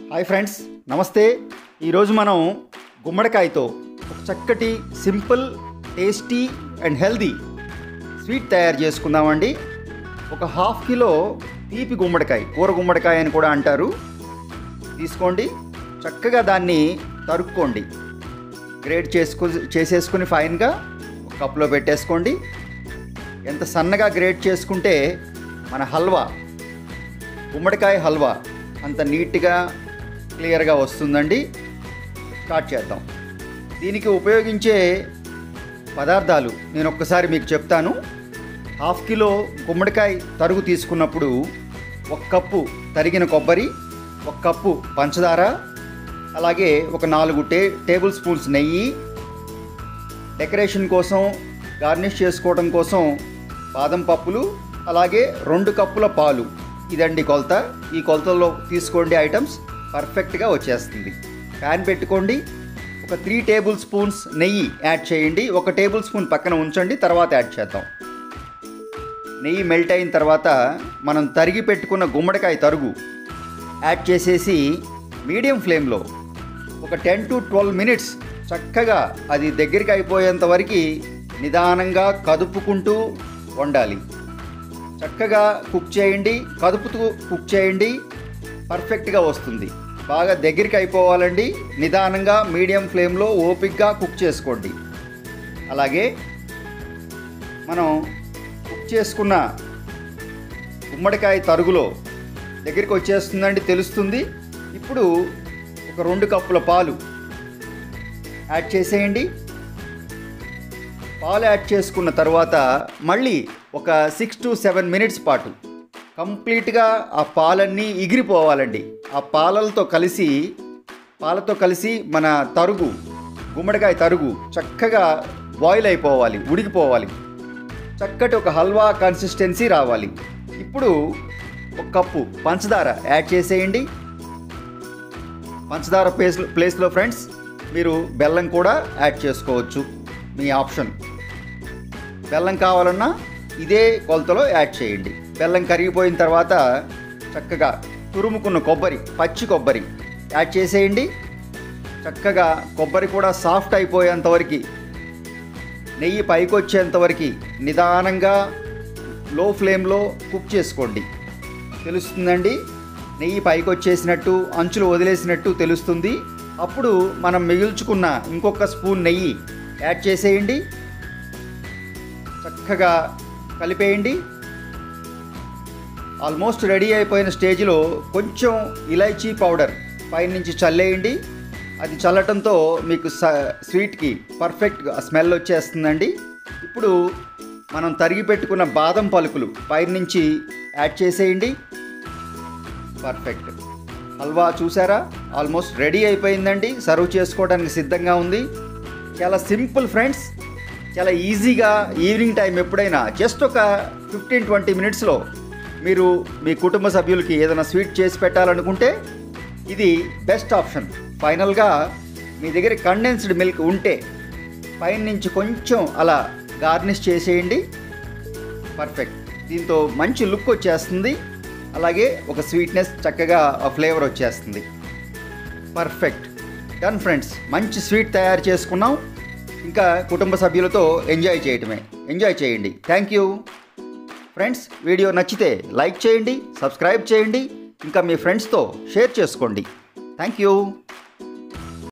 hi friends నమస్తే ఈరోజు మనం గుమ్మడికాయతో ఒక చక్కటి simple tasty and healthy sweet తయారు చేసుకుందామండి ఒక హాఫ్ కిలో తీపి గుమ్మడికాయ కూర గుమ్మడికాయ అని కూడా అంటారు తీసుకోండి చక్కగా దాన్ని తరుక్కోండి గ్రేడ్ చేసుకు చేసేసుకుని ఫైన్గా ఒక కప్లో పెట్టేసుకోండి ఎంత సన్నగా గ్రేడ్ చేసుకుంటే మన హల్వా గుమ్మడికాయ హల్వా అంత నీట్గా క్లియర్గా వస్తుందండి స్టార్ట్ చేద్దాం దీనికి ఉపయోగించే పదార్థాలు నేను ఒక్కసారి మీకు చెప్తాను హాఫ్ కిలో గుమ్మడికాయ తరుగు తీసుకున్నప్పుడు ఒక కప్పు తరిగిన కొబ్బరి ఒక కప్పు పంచదార అలాగే ఒక నాలుగు టే టేబుల్ స్పూన్స్ నెయ్యి డెకరేషన్ కోసం గార్నిష్ చేసుకోవడం కోసం బాదం పప్పులు అలాగే రెండు కప్పుల పాలు ఇదండి కొలత ఈ కొలతలో తీసుకోండి ఐటమ్స్ పర్ఫెక్ట్గా వచ్చేస్తుంది ప్యాన్ పెట్టుకోండి ఒక త్రీ టేబుల్ స్పూన్స్ నెయ్యి యాడ్ చేయండి ఒక టేబుల్ స్పూన్ పక్కన ఉంచండి తర్వాత యాడ్ చేద్దాం నెయ్యి మెల్ట్ అయిన తర్వాత మనం తరిగి పెట్టుకున్న గుమ్మడికాయ తరుగు యాడ్ చేసేసి మీడియం ఫ్లేమ్లో ఒక టెన్ టు ట్వెల్వ్ మినిట్స్ చక్కగా అది దగ్గరికి అయిపోయేంత వరకు నిదానంగా కదుపుకుంటూ వండాలి చక్కగా కుక్ చేయండి కదుపుతూ కుక్ చేయండి పర్ఫెక్ట్గా వస్తుంది బాగా దగ్గరికి అయిపోవాలండి నిదానంగా మీడియం ఫ్లేమ్లో ఓపిక్గా కుక్ చేసుకోండి అలాగే మనం కుక్ చేసుకున్న గుమ్మడికాయ తరుగులో దగ్గరికి వచ్చేస్తుందండి తెలుస్తుంది ఇప్పుడు ఒక రెండు కప్పుల పాలు యాడ్ చేసేయండి పాలు యాడ్ చేసుకున్న తర్వాత మళ్ళీ ఒక సిక్స్ టు సెవెన్ మినిట్స్ పాటు కంప్లీట్గా ఆ పాలన్నీ ఎగిరిపోవాలండి ఆ పాలలతో కలిసి పాలతో కలిసి మన తరుగు గుమ్మడికాయ తరుగు చక్కగా బాయిల్ అయిపోవాలి ఉడికిపోవాలి చక్కటి ఒక హల్వా కన్సిస్టెన్సీ రావాలి ఇప్పుడు ఒక కప్పు పంచదార యాడ్ చేసేయండి పంచదార ప్లేస్ ప్లేస్లో ఫ్రెండ్స్ మీరు బెల్లం కూడా యాడ్ చేసుకోవచ్చు మీ ఆప్షన్ బెల్లం కావాలన్నా ఇదే కొలతలో యాడ్ చేయండి బెల్లం కరిగిపోయిన తర్వాత చక్కగా తురుముకున్న కొబ్బరి పచ్చి కొబ్బరి యాడ్ చేసేయండి చక్కగా కొబ్బరి కూడా సాఫ్ట్ అయిపోయేంత వరకు నెయ్యి పైకి వచ్చేంత వరకు నిదానంగా లో ఫ్లేమ్లో కుక్ చేసుకోండి తెలుస్తుందండి నెయ్యి పైకి వచ్చేసినట్టు అంచులు వదిలేసినట్టు తెలుస్తుంది అప్పుడు మనం మిగిల్చుకున్న ఇంకొక స్పూన్ నెయ్యి యాడ్ చేసేయండి చక్కగా కలిపేయండి ఆల్మోస్ట్ రెడీ అయిపోయిన స్టేజ్లో కొంచెం ఇలైచీ పౌడర్ పైనుంచి చల్లేయండి అది చల్లటంతో మీకు స స్వీట్కి పర్ఫెక్ట్గా స్మెల్ వచ్చేస్తుందండి ఇప్పుడు మనం తరిగి పెట్టుకున్న బాదం పలుకులు పైనుంచి యాడ్ చేసేయండి పర్ఫెక్ట్ హల్వా చూసారా ఆల్మోస్ట్ రెడీ అయిపోయిందండి సర్వ్ చేసుకోవడానికి సిద్ధంగా ఉంది చాలా సింపుల్ ఫ్రెండ్స్ చాలా ఈజీగా ఈవినింగ్ టైం ఎప్పుడైనా జస్ట్ ఒక ఫిఫ్టీన్ ట్వంటీ మినిట్స్లో మీరు మీ కుటుంబ సభ్యులకి ఏదైనా స్వీట్ చేసి పెట్టాలనుకుంటే ఇది బెస్ట్ ఆప్షన్ ఫైనల్గా మీ దగ్గర కండెన్స్డ్ మిల్క్ ఉంటే పైన నుంచి కొంచెం అలా గార్నిష్ చేసేయండి పర్ఫెక్ట్ దీంతో మంచి లుక్ వచ్చేస్తుంది అలాగే ఒక స్వీట్నెస్ చక్కగా ఆ ఫ్లేవర్ వచ్చేస్తుంది పర్ఫెక్ట్ డన్ ఫ్రెండ్స్ మంచి స్వీట్ తయారు చేసుకున్నాం ఇంకా కుటుంబ సభ్యులతో ఎంజాయ్ చేయటమే ఎంజాయ్ చేయండి థ్యాంక్ యూ ఫ్రెండ్స్ వీడియో నచ్చితే లైక్ చేయండి సబ్స్క్రైబ్ చేయండి ఇంకా మీ ఫ్రెండ్స్తో షేర్ చేసుకోండి థ్యాంక్ యూ